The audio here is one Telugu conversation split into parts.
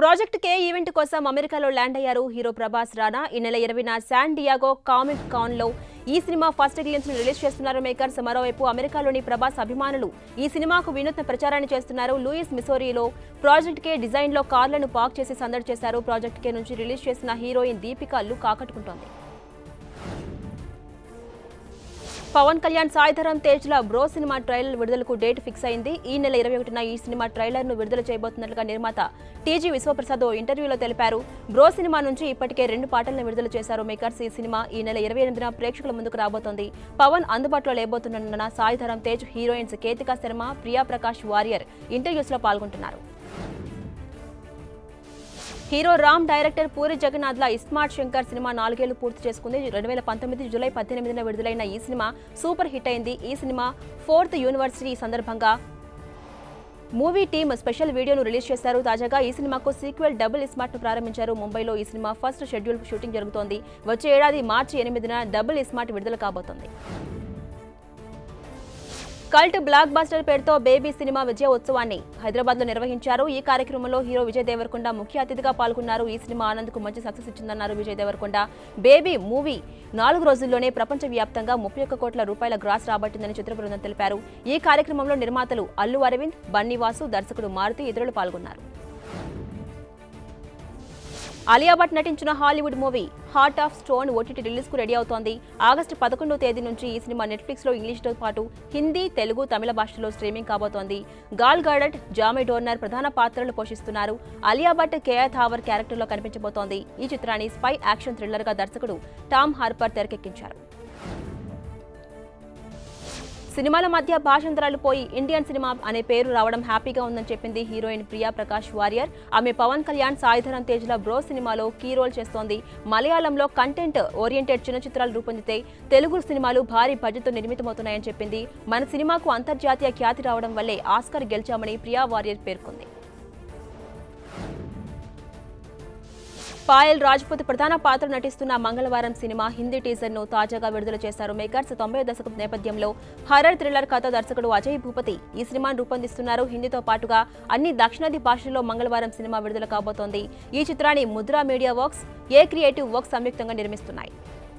ప్రాజెక్ట్ కే ఈవెంట్ కోసం అమెరికాలో ల్యాండ్ అయ్యారు హీరో ప్రభాస్ రానా ఈ నెల ఇరవైన శాన్ డియాగో కామిక్ కాన్ లో ఈ సినిమా ఫస్ట్ గ్లిమ్స్ ను రిలీజ్ చేస్తున్నారు మేకర్స్ మరోవైపు అమెరికాలోని ప్రభాస్ అభిమానులు ఈ సినిమాకు వినూత్న ప్రచారాన్ని చేస్తున్నారు లూయిస్ మిసోరీలో ప్రాజెక్ట్ కే డిజైన్ లో కార్లను పార్క్ చేసి సందడి చేశారు ప్రాజెక్ట్ కే నుంచి రిలీజ్ చేసిన హీరోయిన్ దీపిక లుక్ ఆకట్టుకుంటోంది పవన్ కళ్యాణ్ సాయిధరం తేజ్ల బ్రో సినిమా ట్రైలర్ విడుదలకు డేట్ ఫిక్స్ అయింది ఈ నెల ఇరవై ఒకటిన ఈ సినిమా ట్రైలర్ ను విడుదల చేయబోతున్నట్లుగా నిర్మాత టీజీ విశ్వప్రసాద్ ఓ ఇంటర్వ్యూలో తెలిపారు బ్రో సినిమా నుంచి ఇప్పటికే రెండు పాటలను విడుదల చేశారు మేకర్స్ ఈ సినిమా ఈ నెల ఇరవై ఎనిమిదిన ప్రేక్షకుల ముందుకు రాబోతోంది పవన్ అందుబాటులో లేబోతున్న సాయిధరం తేజ్ హీరోయిన్స్ కేతికా శర్మ ప్రియా ప్రకాష్ వారియర్ ఇంటర్వ్యూస్ లో పాల్గొంటున్నారు హీరో రామ్ డైరెక్టర్ పూరి జగన్నాథ్ల ఇస్మార్ట్ శంకర్ సినిమా నాలుగేళ్లు పూర్తి చేసుకుంది రెండు వేల పంతొమ్మిది జూలై పద్దెనిమిదిన విడుదలైన ఈ సినిమా సూపర్ హిట్ అయింది ఈ సినిమా ఫోర్త్ యూనివర్సిటీ సందర్భంగా మూవీ టీమ్ స్పెషల్ వీడియోను రిలీజ్ చేశారు తాజాగా ఈ సినిమాకు సీక్వెల్ డబుల్ ఇస్మార్ట్ ను ప్రారంభించారు ముంబైలో ఈ సినిమా ఫస్ట్ షెడ్యూల్ షూటింగ్ జరుగుతోంది వచ్చే ఏడాది మార్చి ఎనిమిదిన డబుల్ ఇస్మార్ట్ విడుదల కాబోతోంది కల్ట్ బ్లాక్ బస్టర్ పేరుతో బేబీ సినిమా విజయ ఉత్సవాన్ని హైదరాబాద్ లో నిర్వహించారు ఈ కార్యక్రమంలో హీరో విజయ్ దేవరకొండ ముఖ్య అతిథిగా పాల్గొన్నారు ఈ సినిమా ఆనంద్కు మంచి సక్సెస్ ఇచ్చిందన్నారు విజయ్ దేవరకొండ బేబీ మూవీ నాలుగు రోజుల్లోనే ప్రపంచవ్యాప్తంగా ముప్పై ఒక్క కోట్ల రూపాయల గ్రాస్ రాబట్టిందని చిత్ర బృందం తెలిపారు ఈ కార్యక్రమంలో నిర్మాతలు అల్లు అరవింద్ బన్నీవాసు దర్శకుడు మారుతి ఇతరులు పాల్గొన్నారు అలియా భట్ నటించిన Hollywood movie Heart of Stone OTT release కు రెడీ అవుతోంది ఆగస్టు పదకొండో తేదీ నుంచి ఈ సినిమా నెట్ఫ్లిక్స్ లో ఇంగ్లీష్ తో పాటు హిందీ తెలుగు తమిళ భాషలో స్ట్రీమింగ్ కాబోతోంది గాల్ గాడట్ జామీ డోర్నర్ ప్రధాన పాత్రలు పోషిస్తున్నారు అలియా భట్ కేఆ థావర్ క్యారెక్టర్ లో కనిపించబోతోంది ఈ చిత్రాన్ని స్పై యాక్షన్ థ్రిల్లర్ గా దర్శకుడు టామ్ హార్పర్ తెరకెక్కించారు సినిమాల మధ్య భాషాంతరాలు పోయి ఇండియన్ సినిమా అనే పేరు రావడం హ్యాపీగా ఉందని చెప్పింది హీరోయిన్ ప్రియా ప్రకాష్ వారియర్ ఆమె పవన్ కళ్యాణ్ సాయిధరం తేజ్ల బ్రో సినిమాలో కీ రోల్ చేస్తోంది మలయాళంలో కంటెంట్ ఓరియంటెడ్ చిన్న చిత్రాలు రూపొందితే తెలుగు సినిమాలు భారీ బడ్జెట్తో నిర్మితమవుతున్నాయని చెప్పింది మన సినిమాకు అంతర్జాతీయ ఖ్యాతి రావడం వల్లే ఆస్కర్ గెలిచామని ప్రియా వారియర్ పేర్కొంది పాయల్ రాజ్పూత్ ప్రధాన పాత్ర నటిస్తున్న మంగళవారం సినిమా హిందీ టీజర్ ను తాజాగా విడుదల చేశారు మేకర్స్ తొంభై దశకం నేపథ్యంలో హర్రర్ థ్రిల్లర్ కథ దర్శకుడు అజయ్ భూపతి ఈ సినిమాను రూపొందిస్తున్నారు హిందీతో పాటుగా అన్ని దక్షిణాది భాషల్లో మంగళవారం సినిమా విడుదల కాబోతోంది ఈ చిత్రాన్ని Mudra media works A creative works సంయుక్తంగా నిర్మిస్తున్నాయి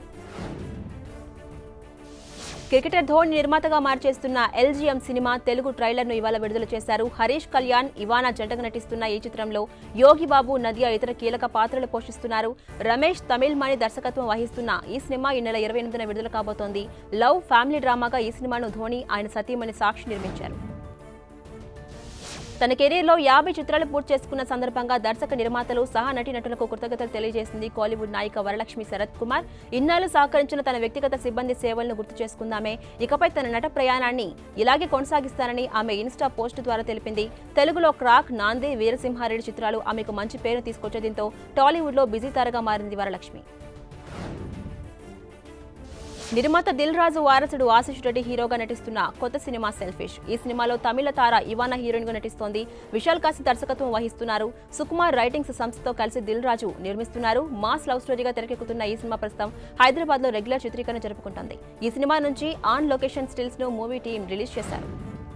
క్రికెటర్ ధోని నిర్మాతగా మార్చేస్తున్న ఎల్జీఎం సినిమా తెలుగు ట్రైలర్ ను ఇవాళ విడుదల చేశారు హరీష్ కళ్యాణ్ ఇవానా జంటగా నటిస్తున్న ఈ చిత్రంలో యోగి బాబు నదియా ఇతర కీలక పాత్రలు పోషిస్తున్నారు రమేష్ తమిళ్ మణి దర్శకత్వం వహిస్తున్న ఈ సినిమా ఈ నెల ఇరవై ఎనిమిదిన విడుదల కాబోతోంది లవ్ ఫ్యామిలీ డ్రామాగా ఈ సినిమాను ధోని ఆయన సతీమణి సాక్షి నిర్మించారు తన కెరీర్లో యాభై చిత్రాలు పూర్తి చేసుకున్న సందర్భంగా దర్శక నిర్మాతలు సహా నటీనటులకు కృతజ్ఞతలు తెలియజేసింది కాలీవుడ్ నాయిక వరలక్ష్మి శరత్ కుమార్ ఇన్నాళ్లు సహకరించిన తన వ్యక్తిగత సిబ్బంది సేవలను గుర్తు చేసుకుందామే ఇకపై తన నట ప్రయాణాన్ని ఇలాగే కొనసాగిస్తానని ఆమె ఇన్స్టా పోస్ట్ ద్వారా తెలిపింది తెలుగులో క్రాక్ నాంది వీరసింహారెడ్డి చిత్రాలు ఆమెకు మంచి పేరు తీసుకొచ్చే దీంతో టాలీవుడ్లో బిజీ తారగా మారింది వరలక్ష్మి నిర్మాత దిల్ రాజు వారసుడు ఆశిష్ రెడ్డి హీరోగా నటిస్తున్న కొత్త సినిమా సెల్ఫిష్ ఈ సినిమాలో తమిళ తార ఇవానా హీరోయిన్ గా నటిస్తోంది విశాల్ కాసి దర్శకత్వం వహిస్తున్నారు సుకుమార్ రైటింగ్స్ సంస్థతో కలిసి దిల్ రాజు నిర్మిస్తున్నారు మాస్ లవ్ స్టోరీగా తెరకెక్కుతున్న ఈ సినిమా ప్రస్తుతం హైదరాబాద్ లో రెగ్యులర్ చిత్రీకరణ జరుపుకుంటోంది ఈ సినిమా నుంచి ఆన్ లొకేషన్ స్టిల్స్ ను మూవీ టీం రిలీజ్ చేశారు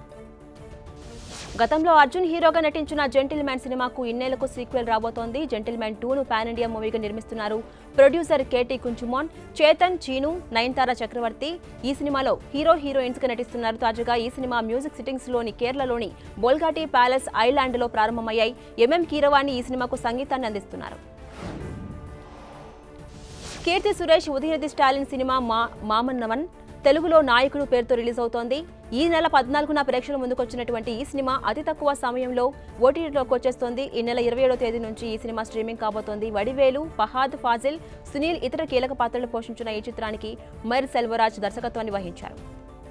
గతంలో అర్జున్ హీరోగా నటించిన జెంటిల్ మ్యాన్ సినిమాకు ఇన్నేళ్లకు సీక్వెల్ రాబోతోంది జెంటిల్ మ్యాన్ టూ ను పాన్ ఇండియా మూవీగా నిర్మిస్తున్నారు ప్రొడ్యూసర్ కేటీ కుంచుమోన్ చేతన్ చీను నయన్తార చక్రవర్తి ఈ సినిమాలో హీరో హీరోయిన్స్ గా నటిస్తున్నారు తాజాగా ఈ సినిమా మ్యూజిక్ సిట్టింగ్స్ లోని కేరళలోని బోల్ఘాటి ప్యాలెస్ ఐలాండ్ లో ప్రారంభమయ్యాయి ఎంఎం కీరవాణి ఈ సినిమాకు సంగీతాన్ని అందిస్తున్నారు కీర్తి సురేష్ ఉదయనిధి స్టాలిన్ సినిమా మా మామన్నవన్ తెలుగులో నాయకుడు పేరుతో రిలీజ్ అవుతోంది ఈ నెల పద్నాలుగున ప్రేక్షకుల ముందుకొచ్చినటువంటి ఈ సినిమా అతి తక్కువ సమయంలో ఓటీటీలోకి వచ్చేస్తోంది ఈ నెల ఇరవై ఏడో తేదీ నుంచి ఈ సినిమా స్ట్రీమింగ్ కాబోతోంది వడివేలు ఫహాద్ ఫాజిల్ సునీల్ ఇతర కీలక పాత్రలు పోషించిన ఈ చిత్రానికి మైర్ సెల్వరాజ్ దర్శకత్వాన్ని వహించారు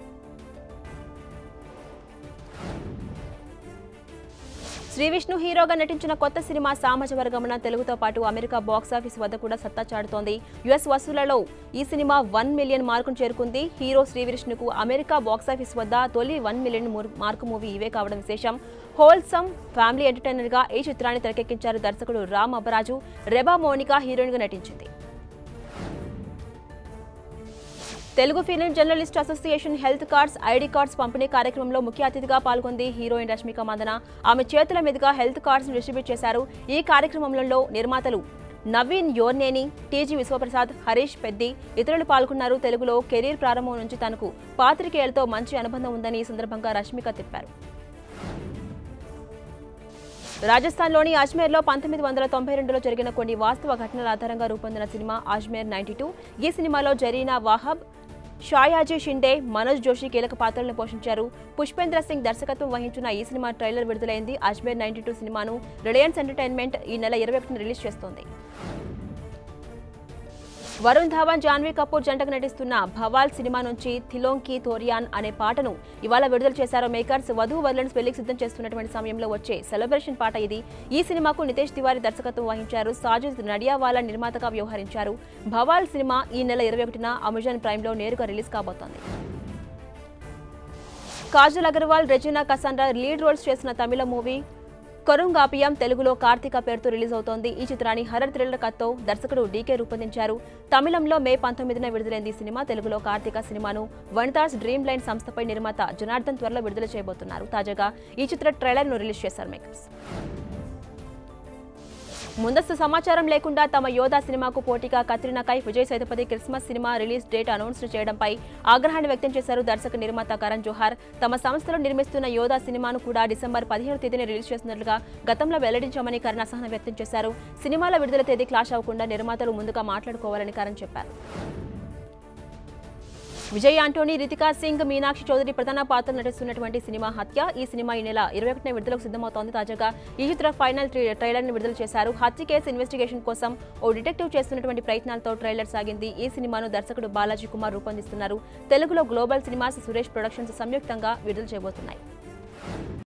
శ్రీ విష్ణు హీరోగా నటించిన కొత్త సినిమా సామాజ వర్గమున తెలుగుతో పాటు అమెరికా బాక్సాఫీస్ వద్ద కూడా సత్తా చాటుతోంది యుఎస్ వసూళ్లలో ఈ సినిమా వన్ మిలియన్ మార్కును చేరుకుంది హీరో శ్రీ విష్ణుకు అమెరికా బాక్సాఫీస్ వద్ద తొలి వన్ మిలియన్ మార్కు మూవీ ఇవే కావడం విశేషం హోల్సమ్ ఫ్యామిలీ ఎంటర్టైనర్ గా ఈ చిత్రాన్ని తెరకెక్కించారు దర్శకుడు రామ్ అబరాజు రెబా మోనికా హీరోయిన్ గా నటించింది Telugu film journalist association health cards ID cards పంపిణీ కార్యక్రమంలో ముఖ్య అతిథిగా పాల్గొంది హీరోయిన్ రష్మిక మందన ఆమె చేతుల మీదుగా హెల్త్ కార్డ్స్ డిస్ట్రిబ్యూట్ చేశారు ఈ కార్యక్రమంలో నిర్మాతలు నవీన్ యోర్నేని టీజీ విశ్వప్రసాద్ హరీష్ పెద్ది ఇతరులు పాల్గొన్నారు తెలుగులో కెరీర్ ప్రారంభం నుంచి తనకు పాత్రికేయులతో మంచి అనుబంధం ఉందని ఈ సందర్భంగా రష్మిక తెలిపారు రాజస్థాన్లోని అజ్మేర్లో పంతొమ్మిది వందల తొంభై రెండులో జరిగిన కొన్ని వాస్తవ ఘటనల ఆధారంగా రూపొందిన సినిమా అజ్మేర్ నైన్టీ టూ ఈ సినిమాలో జరీనా వాహబ్ షాయాజీ షిండే మనోజ్ జోషి కీలక పాత్రలను పోషించారు పుష్పేంద్ర సింగ్ దర్శకత్వం వహించిన ఈ సినిమా ట్రైలర్ విడుదలైంది అజ్మేర్ నైన్టీ టూ సినిమాను రిలయన్స్ ఎంటర్టైన్మెంట్ ఈ నెల ఇరవై ఒకటిన రిలీజ్ చేస్తోంది వరుణ్ ధావన్ జాన్వీ కపూర్ జంటకు నటిస్తున్న భవాల్ సినిమా నుంచి థిలోంకి తోరియాన్ అనే పాటను ఇవాళ విడుదల చేశారు మేకర్స్ వధువు వరులను పెళ్లికి సిద్ధం చేస్తున్నటువంటి సమయంలో వచ్చే సెలబ్రేషన్ పాట ఇది ఈ సినిమాకు నితేష్ తివారీ దర్శకత్వం వహించారు సాజిద్ నడియావాలా నిర్మాతగా వ్యవహరించారు భవాల్ సినిమా ఈ నెల ఇరవై ఒకటిన అమెజాన్ ప్రైమ్లో నేరుగా రిలీజ్ కాబోతోంది కాజల్ అగర్వాల్ రెజినా కసాండ్రా లీడ్ రోల్స్ చేసిన తమిళ మూవీ కొరుంగాపియం తెలుగులో కార్తీక పేరుతో రిలీజ్ అవుతోంది ఈ చిత్రాన్ని హర్రర్ థ్రిల్లర్ కథతో దర్శకుడు డీకే రూపొందించారు తమిళంలో మే పంతొమ్మిదిన విడుదలైంది ఈ సినిమా తెలుగులో కార్తీక సినిమాను వనితాస్ డ్రీమ్ లైన్ సంస్థపై నిర్మాత జనార్దన్ త్వరలో విడుదల చేయబోతున్నారు తాజాగా ఈ చిత్ర ట్రైలర్ను రిలీజ్ చేశారు మేకర్స్ ముందస్తు సమాచారం లేకుండా తమ యోధా సినిమాకు పోటీగా Katrina Kaif Vijay Sethupathi Christmas cinema release date announce చేయడంపై ఆగ్రహాన్ని వ్యక్తం చేశారు దర్శక నిర్మాత కరణ్ జోహార్ తమ సంస్థలో నిర్మిస్తున్న యోధా సినిమాను కూడా డిసెంబర్ పదిహేను తేదీన రిలీజ్ చేస్తున్నట్లుగా గతంలో వెల్లడించామని కరణ్ అసహనం వ్యక్తం చేశారు సినిమాల విడుదల తేదీ క్లాష్ అవ్వకుండా నిర్మాతలు ముందుగా మాట్లాడుకోవాలని కరణ్ చెప్పారు విజయ్ ఆంటోనీ రితికా సింగ్ మీనాక్షి చౌదరి ప్రధాన పాత్రలు నటిస్తున్నటువంటి సినిమా హత్య ఈ సినిమా ఈ నెల ఇరవై ఒకటిన విడుదలకు సిద్ధమవుతోంది తాజాగా ఈ చిత్ర ఫైనల్ ట్రై- ట్రైలర్ని విడుదల చేశారు హత్య కేసు ఇన్వెస్టిగేషన్ కోసం ఓ డిటెక్టివ్ చేస్తున్నటువంటి ప్రయత్నాలతో ట్రైలర్ సాగింది ఈ సినిమాను దర్శకుడు బాలాజీ కుమార్ రూపొందిస్తున్నారు తెలుగులో గ్లోబల్ సినిమాస్ సురేష్ ప్రొడక్షన్స్ సంయుక్తంగా విడుదల చేయబోతున్నాయి